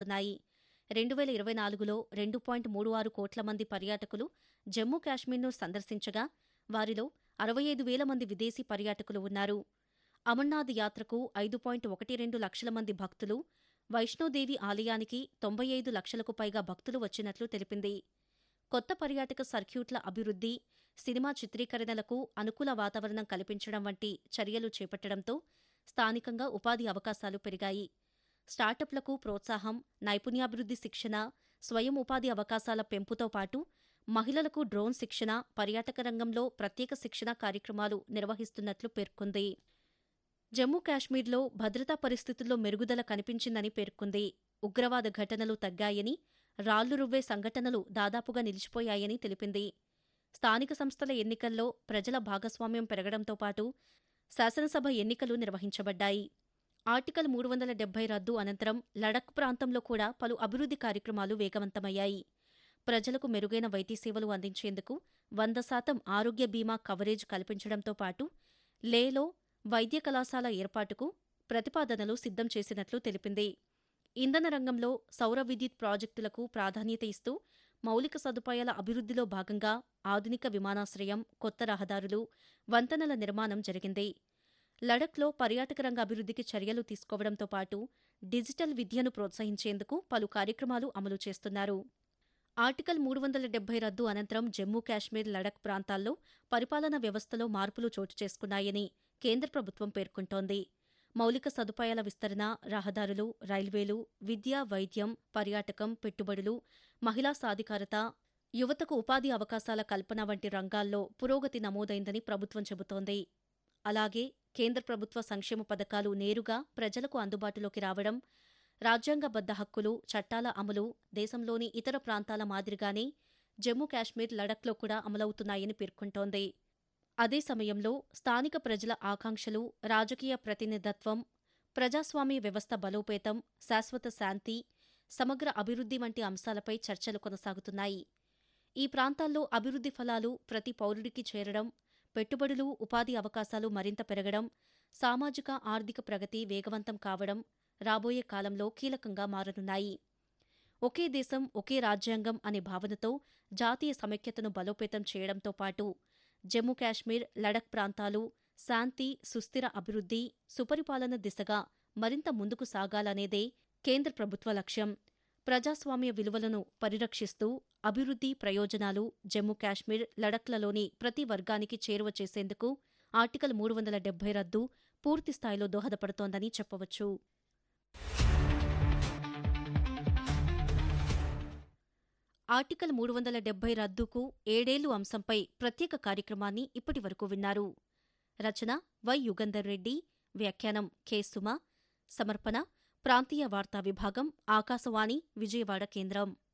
పెరుగుతున్నాయి రెండు వేల ఇరవై నాలుగులో రెండు పాయింట్ మూడు ఆరు కోట్ల మంది పర్యాటకులు జమ్మూ కాశ్మీర్ను సందర్శించగా వారిలో అరవై ఐదు వేల మంది విదేశీ పర్యాటకులు ఉన్నారు అమర్నాథ్ యాత్రకు ఐదు పాయింట్ ఒకటి రెండు లక్షల మంది భక్తులు వైష్ణోదేవి ఆలయానికి తొంభై ఐదు లక్షలకు పైగా భక్తులు వచ్చినట్లు తెలిపింది కొత్త పర్యాటక సర్క్యూట్ల అభివృద్ధి సినిమా చిత్రీకరణలకు అనుకూల వాతావరణం కల్పించడం వంటి చర్యలు చేపట్టడంతో స్థానికంగా ఉపాధి అవకాశాలు పెరిగాయి స్టార్టప్లకు ప్రోత్సాహం నైపుణ్యాభివృద్ధి శిక్షణ స్వయం ఉపాధి అవకాశాల పెంపుతో పాటు మహిళలకు డ్రోన్ శిక్షణ పర్యాటక రంగంలో ప్రత్యేక శిక్షణ కార్యక్రమాలు నిర్వహిస్తున్నట్లు పేర్కొంది జమ్మూ కాశ్మీర్లో భద్రతా పరిస్థితుల్లో మెరుగుదల కనిపించిందని పేర్కొంది ఉగ్రవాద ఘటనలు తగ్గాయని రాళ్లు రువ్వే సంఘటనలు దాదాపుగా నిలిచిపోయాయని తెలిపింది స్థానిక సంస్థల ఎన్నికల్లో ప్రజల భాగస్వామ్యం పెరగడంతో పాటు శాసనసభ ఎన్నికలు నిర్వహించబడ్డాయి ఆర్టికల్ మూడు వందల డెబ్బై రద్దు అనంతరం లడక్ ప్రాంతంలో కూడా పలు అభివృద్ధి కార్యక్రమాలు వేగవంతమయ్యాయి ప్రజలకు మెరుగైన వైద్య సేవలు అందించేందుకు వంద శాతం ఆరోగ్య బీమా కవరేజ్ కల్పించడంతో పాటు లేలో వైద్య కళాశాల ఏర్పాటుకు ప్రతిపాదనలు సిద్ధం చేసినట్లు తెలిపింది ఇంధన రంగంలో సౌర విద్యుత్ ప్రాజెక్టులకు ప్రాధాన్యత ఇస్తూ మౌలిక సదుపాయాల అభివృద్ధిలో భాగంగా ఆధునిక విమానాశ్రయం కొత్త రహదారులు వంతెనల నిర్మాణం జరిగింది లడఖ్లో పర్యాటక రంగ అభివృద్ధికి చర్యలు తీసుకోవడంతో పాటు డిజిటల్ విద్యను ప్రోత్సహించేందుకు పలు కార్యక్రమాలు అమలు చేస్తున్నారు ఆర్టికల్ మూడు వందల డెబ్బై రద్దు అనంతరం జమ్మూ కాశ్మీర్ లడక్ ప్రాంతాల్లో పరిపాలనా వ్యవస్థలో మార్పులు చోటు చేసుకున్నాయని కేంద్ర ప్రభుత్వం పేర్కొంటోంది మౌలిక సదుపాయాల విస్తరణ రహదారులు రైల్వేలు విద్య వైద్యం పర్యాటకం పెట్టుబడులు మహిళా సాధికారత యువతకు ఉపాధి అవకాశాల కల్పన వంటి రంగాల్లో పురోగతి నమోదైందని ప్రభుత్వం చెబుతోంది అలాగే కేంద్ర ప్రభుత్వ సంక్షేమ పథకాలు నేరుగా ప్రజలకు అందుబాటులోకి రావడం రాజ్యాంగబద్ద హక్కులు చట్టాల అమలు దేశంలోని ఇతర ప్రాంతాల మాదిరిగానే జమ్మూ కాశ్మీర్ లడఖ్లో కూడా అమలవుతున్నాయని పేర్కొంటోంది అదే సమయంలో స్థానిక ప్రజల ఆకాంక్షలు రాజకీయ ప్రతినిధత్వం ప్రజాస్వామ్య వ్యవస్థ బలోపేతం శాశ్వత శాంతి సమగ్ర అభివృద్ధి వంటి అంశాలపై చర్చలు కొనసాగుతున్నాయి ఈ ప్రాంతాల్లో అభివృద్ధి ఫలాలు ప్రతి పౌరుడికి చేరడం పెట్టుబడులు ఉపాధి అవకాశాలు మరింత పెరగడం సామాజిక ఆర్థిక ప్రగతి వేగవంతం కావడం రాబోయే కాలంలో కీలకంగా మారనున్నాయి ఒకే దేశం ఒకే రాజ్యాంగం అనే భావనతో జాతీయ సమైక్యతను బలోపేతం చేయడంతో పాటు జమ్మూ కాశ్మీర్ లడక్ ప్రాంతాలు శాంతి సుస్థిర అభివృద్ధి సుపరిపాలన దిశగా మరింత ముందుకు సాగాలనేదే కేంద్ర ప్రభుత్వ లక్ష్యం ప్రజాస్వామ్య విలువలను పరిరక్షిస్తూ అభివృద్ధి ప్రయోజనాలు జమ్మూ కాశ్మీర్ లడఖ్లలోని ప్రతి వర్గానికి చేరువ చేసేందుకు ఆర్టికల్ మూడు వందల డెబ్బై రద్దు పూర్తి స్థాయిలో దోహదపడుతోందని చెప్పవచ్చు ఆర్టికల్ మూడు వందల డెబ్బై రద్దుకు ఏడేళ్లు అంశంపై ప్రత్యేక కార్యక్రమాన్ని ఇప్పటి వరకు విన్నారు రచన వై యుగంధర్ రెడ్డి వ్యాఖ్యానం కె సుమ సమర్పణ ప్రాంతీయ వార్తా విభాగం ఆకాశవాణి విజయవాడ కేంద్రం